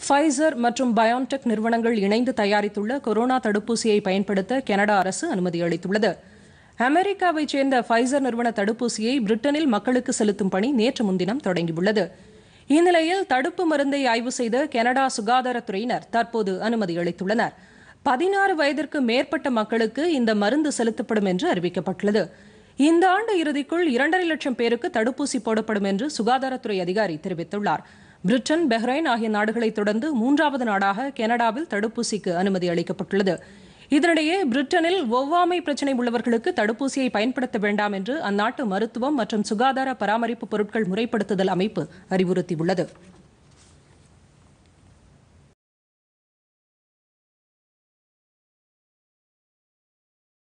Pfizer மற்றும் BioNTech நிறுவனங்கள் இணைந்து தயாரித்துள்ள கொரோனா தடுப்பூசியை பயன்படுத்த கனடா அரசு அனுமதி அளித்துள்ளது அமெரிக்காவைச் சேர்ந்த ஃபைசர் நிறுவன தடுப்பூசியை பிரிட்டனில் மக்களுக்கு செலுத்தும் பணி நேற்று முன்தினம் தொடங்கியுள்ளது இந்நிலையில் தடுப்பு மருந்தை ஆய்வு செய்த கனடா சுகாதாரத்துறையினர் தற்போது அனுமதி அளித்துள்ளனர் பதினாறு வயதிற்கு மேற்பட்ட மக்களுக்கு இந்த மருந்து செலுத்தப்படும் என்று அறிவிக்கப்பட்டுள்ளது இந்த ஆண்டு இறுதிக்குள் இரண்டரை லட்சம் பேருக்கு தடுப்பூசி போடப்படும் என்று சுகாதாரத்துறை அதிகாரி தெரிவித்துள்ளார் பிரிட்டன் பஹ்ரைன் ஆகிய நாடுகளை தொடர்ந்து மூன்றாவது நாடாக கனடாவில் தடுப்பூசிக்கு அனுமதி அளிக்கப்பட்டுள்ளது இதனிடையே பிரிட்டனில் ஒவ்வாமை பிரச்சினை உள்ளவர்களுக்கு தடுப்பூசியை பயன்படுத்த வேண்டாம் என்று அந்நாட்டு மருத்துவம் மற்றும் சுகாதார பராமரிப்பு பொருட்கள் முறைப்படுத்துதல் அமைப்பு அறிவுறுத்தியுள்ளது